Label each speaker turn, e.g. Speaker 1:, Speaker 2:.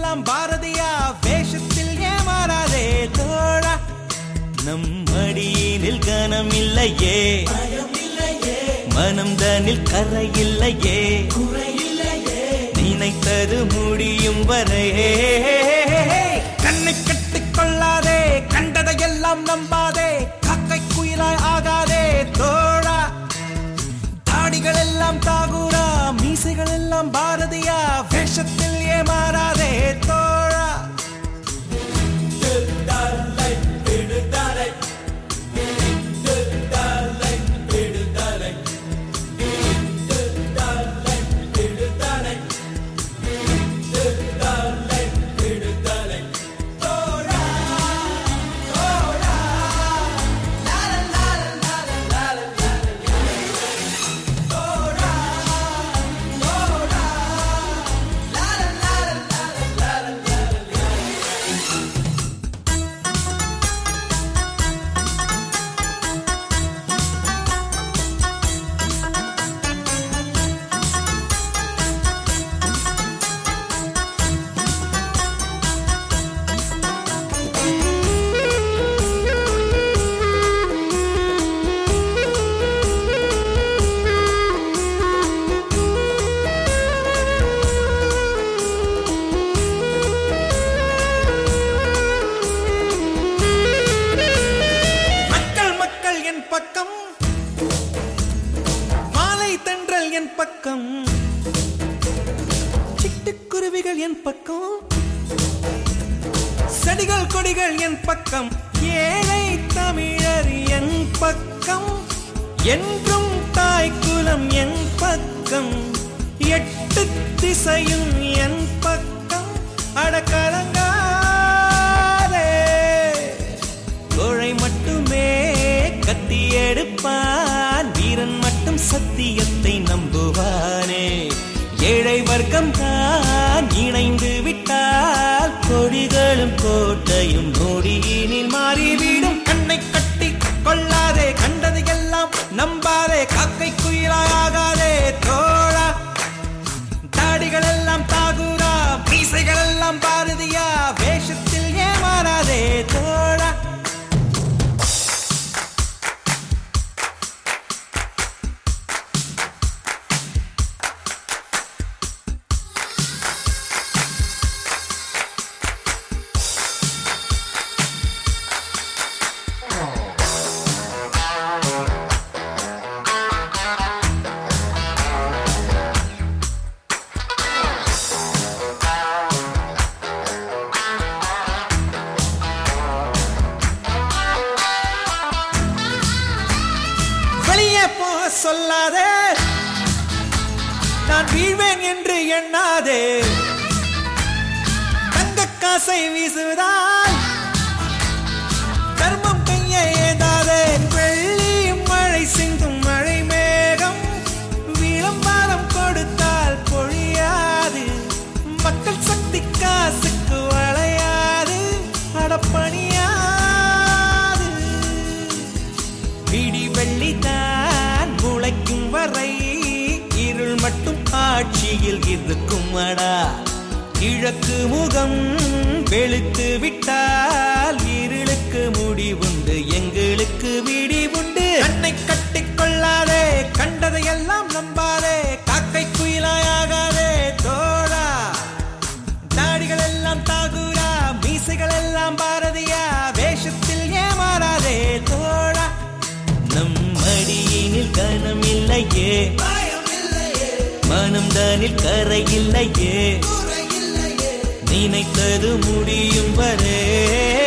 Speaker 1: எல்லாம் பாரதியா வேஷத்தில் ஏமாறாதே தோழா நம் மடியினில் கனம் இல்லையே மனம் தனில் கரை இல்லையே நினைத்தது முடியும் வரை கண்ணை கட்டிக் கொள்ளாதே கண்டதையெல்லாம் நம்பாதே காக்கை குயிலாய் ஆகாதே தோழா தாடிகள் எல்லாம் தாகூரா மீசைகள் எல்லாம் பாரதியா வேஷத்தில் ஏமாறாதே தோழா மக்கள் மக்கள் என் பக்கம் மாலை தென்றல் என் பக்கம் சிட்டுக்குருவிகள் என் பக்கம் செடிகள் கொடிகள் என் பக்கம் ஏழை தமிழர் என் பக்கம் என்றும் தாய்க்குலம் என் பக்கம் எட்டு திசையும் என் பக்கம் அடக்கலங்காதே கோழை மட்டுமே கத்தி எடுப்பான் வீரன் மட்டும் சத்தியத்தை நம்புவானே ஏழை வர்க்கம் தான் இணைந்து விட்டால் கொடிகளும் கோட்டையும் நொடியினில் மாறிவிடும் கண்ணை கட்டி கொள்ளாதே கண்டது எல்லாம் நம்பாதே காக்கை குயிலாகாதே தோழா தாடிகள் எல்லாம் தாகூரா மீசைகள் எல்லாம் பாரதியா வேஷத்தில் ஏமாறாதே தோழா வெளியே போக சொல்லாதே நான் வீழ்வேன் என்று எண்ணாதே தங்க காசை வீசுவதால் தர்மம் கையை ஏந்தாதே வெள்ளி மழை சிந்தும் மழை மேகம் விளம்பரம் கொடுத்தால் பொழியாது மக்கள் சக்தி காசுக்கு வளையாது அடப்பணியாது பிடி வெள்ளிதான் முளைக்கும் வரை இருள் மட்டும் ஆட்சியில் இருக்கும் அடா கிழக்கு முகம் வெளுத்து விட்டால் இருளுக்கு முடிவுண்டு எங்களுக்கு விடிவுண்டு கண்ணை கட்டிக் கொள்ளாதே கண்டதையெல்லாம் நம்பாதே காக்கை குயிலாயாகாதே தோழா தாடிகள் எல்லாம் தாகூரா மீசைகள் எல்லாம் பாரதியா வேஷத்தில் ஏமாறாதே தோழா நம் மடியினில் கனம் இல்லையே மனம் தானில் கரை இல்லையே நினைத்தது முடியும் வரே